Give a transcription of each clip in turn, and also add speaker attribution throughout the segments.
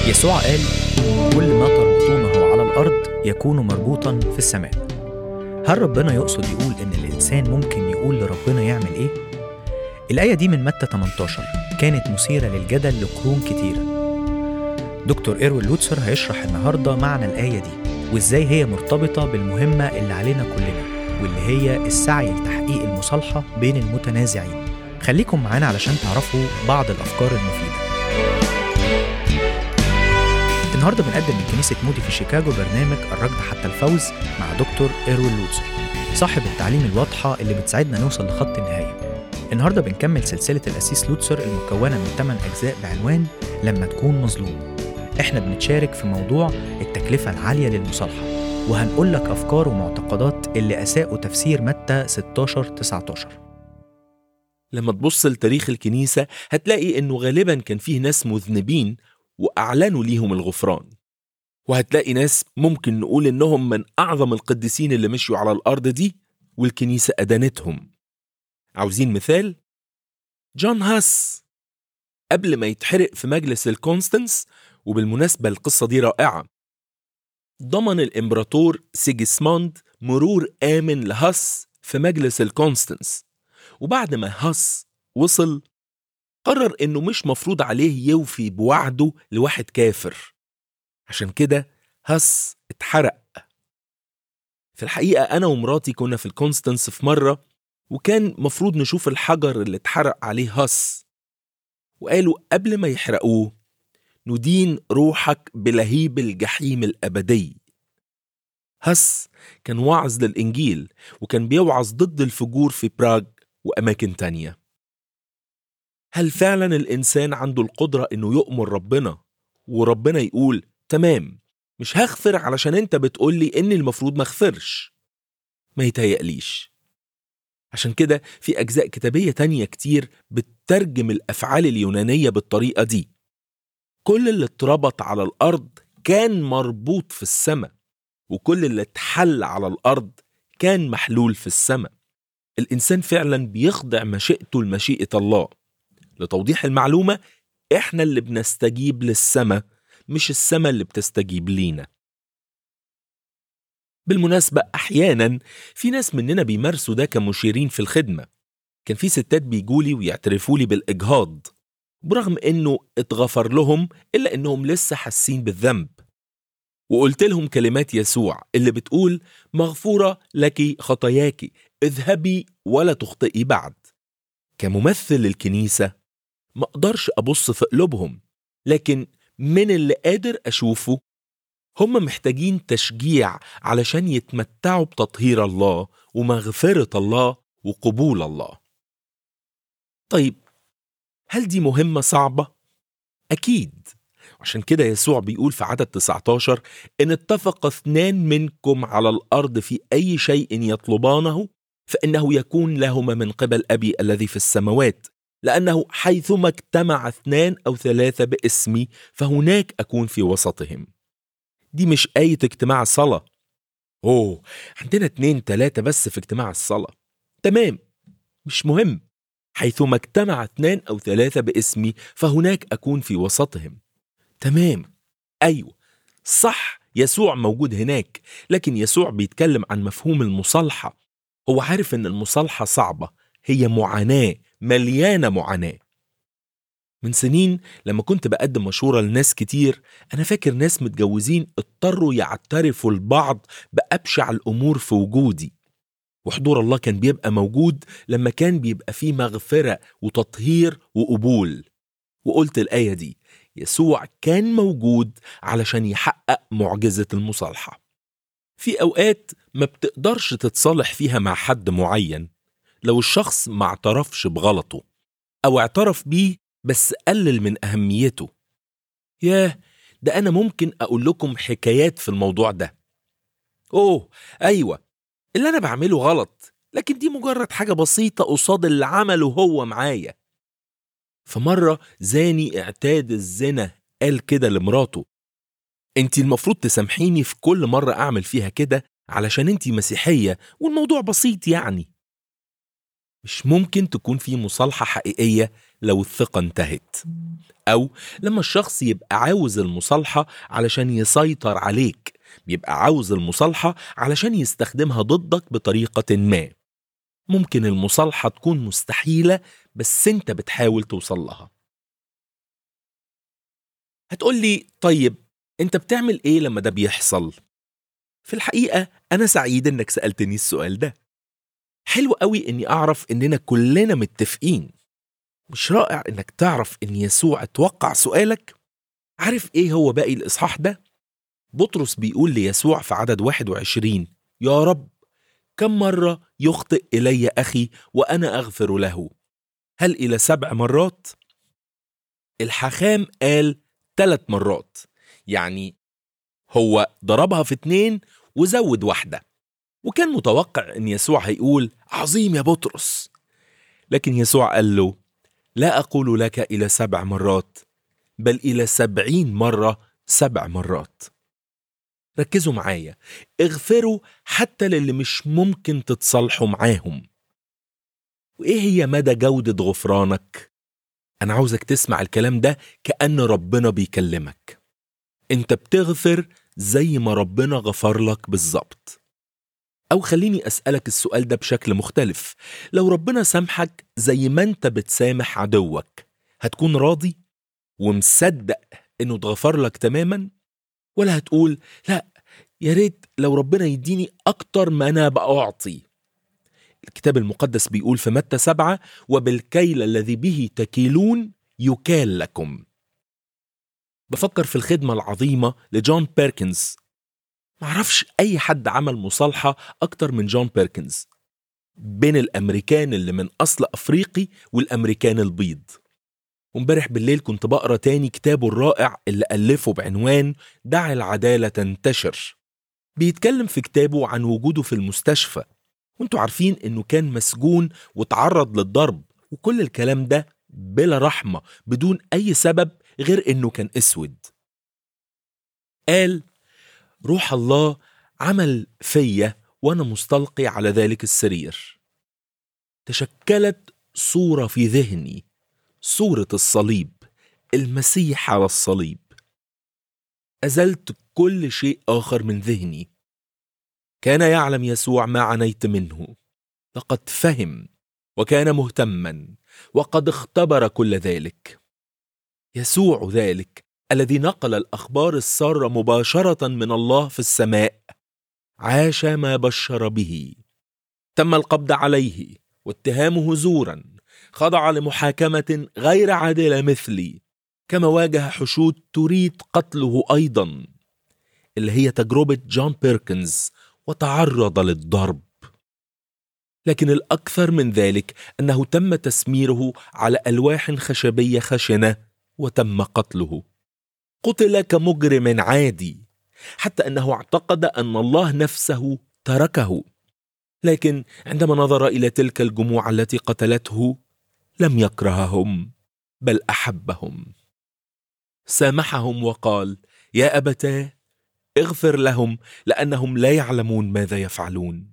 Speaker 1: يسوع قال كل ما تربطونه على الأرض يكون مربوطا في السماء هل ربنا يقصد يقول إن الإنسان ممكن يقول لربنا يعمل إيه؟ الآية دي من متى 18 كانت مثيرة للجدل لقرون كتيرة دكتور إيروين لوتسر هيشرح النهاردة معنى الآية دي وإزاي هي مرتبطة بالمهمة اللي علينا كلنا واللي هي السعي لتحقيق المصالحة بين المتنازعين خليكم معانا علشان تعرفوا بعض الأفكار المفيدة النهارده بنقدم من كنيسة مودي في شيكاغو برنامج الركض حتى الفوز مع دكتور إيروين لوتسر صاحب التعليم الواضحة اللي بتساعدنا نوصل لخط النهاية النهارده بنكمل سلسلة الأسيس لوتسر المكونة من 8 أجزاء بعنوان لما تكون مظلوم احنا بنتشارك في موضوع التكلفة العالية للمصالحة وهنقول لك أفكار ومعتقدات اللي أساءوا تفسير متى 16 19
Speaker 2: لما تبص لتاريخ الكنيسة هتلاقي إنه غالبا كان فيه ناس مذنبين وأعلنوا ليهم الغفران وهتلاقي ناس ممكن نقول إنهم من أعظم القديسين اللي مشيوا على الأرض دي والكنيسة أدانتهم عاوزين مثال؟ جون هاس قبل ما يتحرق في مجلس الكونستنس وبالمناسبة القصة دي رائعة ضمن الإمبراطور سيجسموند مرور آمن لهاس في مجلس الكونستنس وبعد ما هاس وصل قرر إنه مش مفروض عليه يوفي بوعده لواحد كافر عشان كده هاس اتحرق في الحقيقة أنا ومراتي كنا في الكونستنس في مرة وكان مفروض نشوف الحجر اللي اتحرق عليه هاس وقالوا قبل ما يحرقوه ندين روحك بلهيب الجحيم الأبدي هس كان واعظ للإنجيل وكان بيوعظ ضد الفجور في براغ وأماكن تانية هل فعلا الإنسان عنده القدرة إنه يؤمر ربنا وربنا يقول تمام مش هغفر علشان انت بتقولي إني المفروض ما اغفرش ما يتهيأليش عشان كده في أجزاء كتابية تانية كتير بتترجم الأفعال اليونانية بالطريقة دي كل اللي اتربط على الأرض كان مربوط في السماء وكل اللي اتحل على الأرض كان محلول في السماء الإنسان فعلا بيخضع مشيئته لمشيئة الله لتوضيح المعلومة إحنا اللي بنستجيب للسماء مش السماء اللي بتستجيب لينا بالمناسبة أحيانا في ناس مننا بيمارسوا ده كمشيرين في الخدمة كان في ستات بيجولي ويعترفوا لي بالإجهاض برغم إنه اتغفر لهم إلا إنهم لسه حاسين بالذنب وقلت لهم كلمات يسوع اللي بتقول مغفورة لك خطاياك اذهبي ولا تخطئي بعد كممثل للكنيسة ما أقدرش أبص في قلوبهم لكن من اللي قادر أشوفه هم محتاجين تشجيع علشان يتمتعوا بتطهير الله ومغفرة الله وقبول الله طيب هل دي مهمة صعبة؟ أكيد عشان كده يسوع بيقول في عدد 19 إن اتفق اثنان منكم على الأرض في أي شيء يطلبانه فإنه يكون لهما من قبل أبي الذي في السماوات لأنه حيثما اجتمع اثنان أو ثلاثة باسمي فهناك أكون في وسطهم دي مش آية اجتماع الصلاة أوه عندنا اتنين تلاتة بس في اجتماع الصلاة تمام مش مهم حيثما اجتمع اثنان أو ثلاثة باسمي فهناك أكون في وسطهم تمام أيوة صح يسوع موجود هناك لكن يسوع بيتكلم عن مفهوم المصالحة هو عارف إن المصالحة صعبة هي معاناة مليانة معاناة من سنين لما كنت بقدم مشورة لناس كتير أنا فاكر ناس متجوزين اضطروا يعترفوا البعض بأبشع الأمور في وجودي وحضور الله كان بيبقى موجود لما كان بيبقى فيه مغفرة وتطهير وقبول وقلت الآية دي يسوع كان موجود علشان يحقق معجزة المصالحة في أوقات ما بتقدرش تتصالح فيها مع حد معين لو الشخص ما اعترفش بغلطه أو اعترف بيه بس قلل من أهميته ياه ده أنا ممكن أقول لكم حكايات في الموضوع ده أوه أيوة اللي أنا بعمله غلط لكن دي مجرد حاجة بسيطة قصاد اللي عمله هو معايا فمرة زاني اعتاد الزنا قال كده لمراته انت المفروض تسامحيني في كل مرة أعمل فيها كده علشان انت مسيحية والموضوع بسيط يعني مش ممكن تكون في مصالحة حقيقية لو الثقة انتهت أو لما الشخص يبقى عاوز المصالحة علشان يسيطر عليك بيبقى عاوز المصالحة علشان يستخدمها ضدك بطريقة ما ممكن المصالحة تكون مستحيلة بس انت بتحاول توصل لها هتقول لي طيب انت بتعمل ايه لما ده بيحصل في الحقيقة أنا سعيد إنك سألتني السؤال ده حلو قوي إني أعرف إننا كلنا متفقين مش رائع إنك تعرف إن يسوع اتوقع سؤالك عارف إيه هو باقي الإصحاح ده بطرس بيقول ليسوع في عدد 21 يا رب كم مرة يخطئ إلي أخي وأنا أغفر له هل إلى سبع مرات؟ الحخام قال ثلاث مرات يعني هو ضربها في اتنين وزود واحدة وكان متوقع ان يسوع هيقول عظيم يا بطرس لكن يسوع قال له لا أقول لك إلى سبع مرات بل إلى سبعين مرة سبع مرات ركزوا معايا اغفروا حتى للي مش ممكن تتصالحوا معاهم وإيه هي مدى جودة غفرانك؟ أنا عاوزك تسمع الكلام ده كأن ربنا بيكلمك أنت بتغفر زي ما ربنا غفر لك بالظبط أو خليني أسألك السؤال ده بشكل مختلف لو ربنا سامحك زي ما أنت بتسامح عدوك هتكون راضي ومصدق إنه اتغفر لك تماما ولا هتقول لا يا ريت لو ربنا يديني أكتر ما أنا بأعطي الكتاب المقدس بيقول في متى سبعة وبالكيل الذي به تكيلون يكال لكم بفكر في الخدمة العظيمة لجون بيركنز معرفش أي حد عمل مصالحة أكتر من جون بيركنز بين الأمريكان اللي من أصل أفريقي والأمريكان البيض وامبارح بالليل كنت بقرا تاني كتابه الرائع اللي ألفه بعنوان دع العدالة تنتشر بيتكلم في كتابه عن وجوده في المستشفى وانتوا عارفين انه كان مسجون وتعرض للضرب وكل الكلام ده بلا رحمة بدون أي سبب غير انه كان اسود قال روح الله عمل فيا وانا مستلقي على ذلك السرير تشكلت صورة في ذهني صورة الصليب المسيح على الصليب أزلت كل شيء آخر من ذهني كان يعلم يسوع ما عنيت منه لقد فهم وكان مهتما وقد اختبر كل ذلك يسوع ذلك الذي نقل الاخبار الساره مباشره من الله في السماء عاش ما بشر به تم القبض عليه واتهامه زورا خضع لمحاكمه غير عادله مثلي كما واجه حشود تريد قتله ايضا اللي هي تجربه جون بيركنز وتعرض للضرب لكن الاكثر من ذلك انه تم تسميره على الواح خشبيه خشنه وتم قتله قتل كمجرم عادي حتى انه اعتقد ان الله نفسه تركه لكن عندما نظر الى تلك الجموع التي قتلته لم يكرههم بل احبهم سامحهم وقال يا ابتاه اغفر لهم لانهم لا يعلمون ماذا يفعلون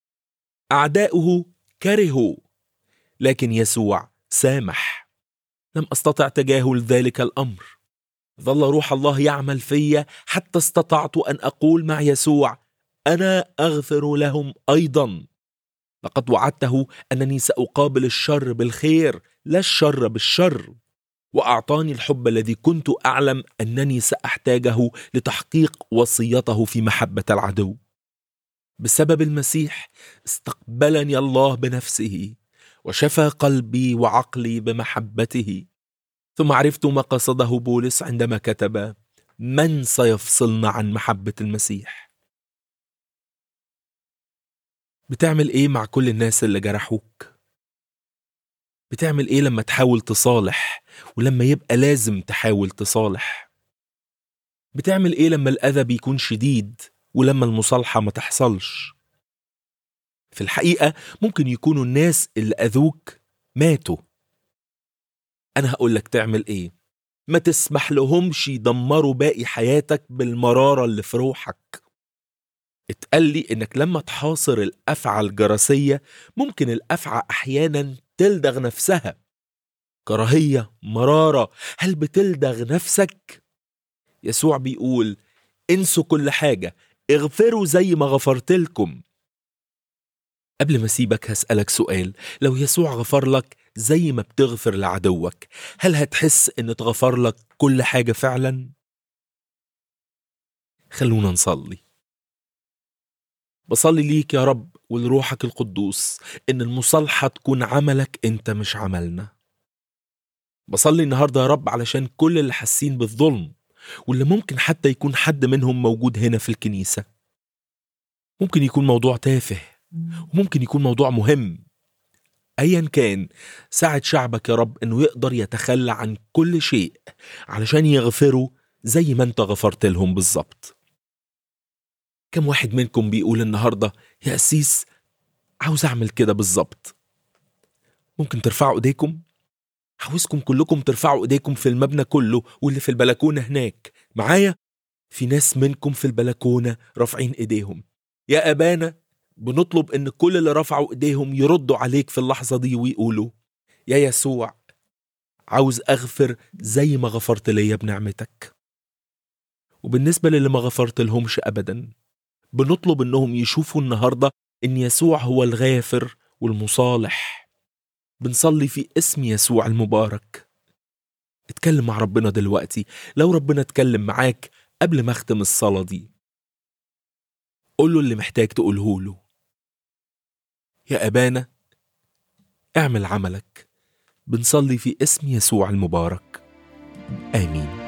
Speaker 2: اعداؤه كرهوا لكن يسوع سامح لم استطع تجاهل ذلك الامر ظل روح الله يعمل في حتى استطعت ان اقول مع يسوع انا اغفر لهم ايضا لقد وعدته انني ساقابل الشر بالخير لا الشر بالشر واعطاني الحب الذي كنت اعلم انني ساحتاجه لتحقيق وصيته في محبه العدو بسبب المسيح استقبلني الله بنفسه وشفى قلبي وعقلي بمحبته ثم عرفت ما قصده بولس عندما كتب من سيفصلنا عن محبه المسيح بتعمل ايه مع كل الناس اللي جرحوك بتعمل ايه لما تحاول تصالح ولما يبقى لازم تحاول تصالح بتعمل ايه لما الاذى بيكون شديد ولما المصالحه ما تحصلش في الحقيقه ممكن يكونوا الناس اللي اذوك ماتوا انا هقول لك تعمل ايه ما تسمح لهمش يدمروا باقي حياتك بالمراره اللي في روحك اتقال لي إنك لما تحاصر الأفعى الجراسية ممكن الأفعى أحيانا تلدغ نفسها كراهية مرارة هل بتلدغ نفسك؟ يسوع بيقول انسوا كل حاجة اغفروا زي ما غفرت لكم قبل ما اسيبك هسألك سؤال لو يسوع غفر لك زي ما بتغفر لعدوك هل هتحس ان اتغفر لك كل حاجة فعلا؟ خلونا نصلي بصلي ليك يا رب ولروحك القدوس ان المصالحة تكون عملك انت مش عملنا بصلي النهاردة يا رب علشان كل اللي حاسين بالظلم واللي ممكن حتى يكون حد منهم موجود هنا في الكنيسة ممكن يكون موضوع تافه وممكن يكون موضوع مهم ايا كان ساعد شعبك يا رب انه يقدر يتخلى عن كل شيء علشان يغفروا زي ما انت غفرت لهم بالظبط كم واحد منكم بيقول النهارده يا قسيس عاوز اعمل كده بالظبط ممكن ترفعوا ايديكم عاوزكم كلكم ترفعوا ايديكم في المبنى كله واللي في البلكونه هناك معايا في ناس منكم في البلكونه رافعين ايديهم يا ابانا بنطلب ان كل اللي رفعوا ايديهم يردوا عليك في اللحظه دي ويقولوا يا يسوع عاوز اغفر زي ما غفرت ليا بنعمتك وبالنسبه للي ما غفرت لهمش ابدا بنطلب انهم يشوفوا النهارده ان يسوع هو الغافر والمصالح بنصلي في اسم يسوع المبارك اتكلم مع ربنا دلوقتي لو ربنا اتكلم معاك قبل ما اختم الصلاة دي قول له اللي محتاج تقوله له يا أبانا اعمل عملك بنصلي في اسم يسوع المبارك آمين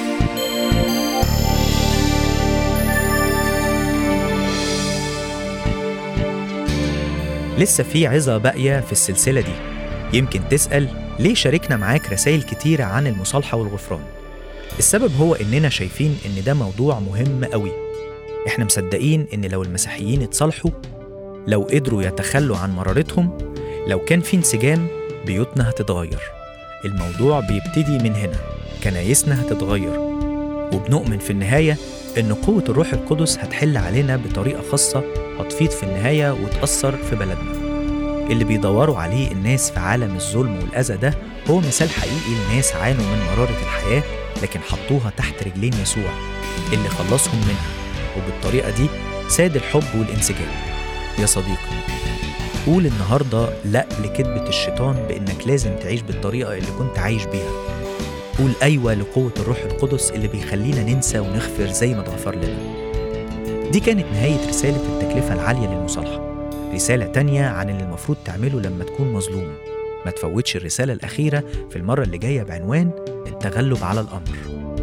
Speaker 1: لسه في عظة باقية في السلسلة دي يمكن تسأل ليه شاركنا معاك رسائل كتيرة عن المصالحة والغفران السبب هو إننا شايفين إن ده موضوع مهم قوي إحنا مصدقين إن لو المسيحيين اتصالحوا لو قدروا يتخلوا عن مرارتهم لو كان في انسجام بيوتنا هتتغير الموضوع بيبتدي من هنا كنايسنا هتتغير وبنؤمن في النهاية إن قوة الروح القدس هتحل علينا بطريقة خاصة هتفيض في النهاية وتأثر في بلدنا اللي بيدوروا عليه الناس في عالم الظلم والأذى ده هو مثال حقيقي لناس عانوا من مرارة الحياة لكن حطوها تحت رجلين يسوع اللي خلصهم منها وبالطريقة دي ساد الحب والانسجام يا صديقي قول النهاردة لأ لكذبة الشيطان بإنك لازم تعيش بالطريقة اللي كنت عايش بيها قول أيوة لقوة الروح القدس اللي بيخلينا ننسى ونغفر زي ما اتغفر لنا دي كانت نهاية رسالة التكلفة العالية للمصالحة رسالة تانية عن اللي المفروض تعمله لما تكون مظلوم ما تفوتش الرسالة الأخيرة في المرة اللي جاية بعنوان التغلب على الأمر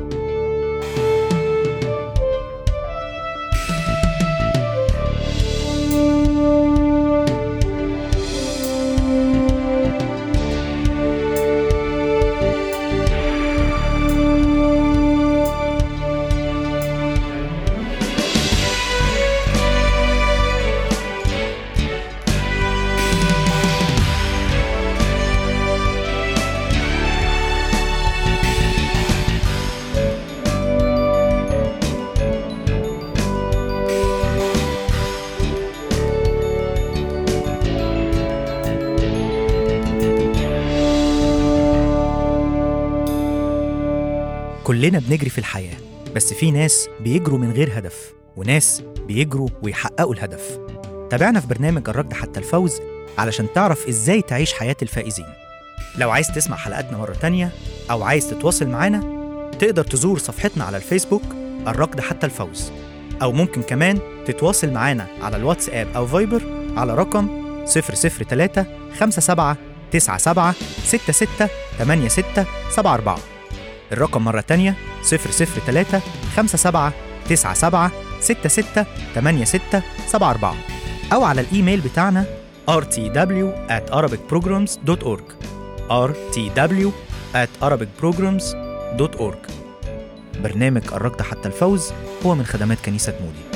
Speaker 1: كلنا بنجري في الحياة بس في ناس بيجروا من غير هدف وناس بيجروا ويحققوا الهدف تابعنا في برنامج الركض حتى الفوز علشان تعرف ازاي تعيش حياة الفائزين لو عايز تسمع حلقاتنا مرة تانية أو عايز تتواصل معانا تقدر تزور صفحتنا على الفيسبوك الركض حتى الفوز أو ممكن كمان تتواصل معانا على الواتساب أو فايبر على رقم 003 57 97 66 86 74 الرقم مرة تانية 003 57 97 66 86 74 أو على الإيميل بتاعنا rtw at arabicprograms.org rtw at arabicprograms.org برنامج الركض حتى الفوز هو من خدمات كنيسة مودي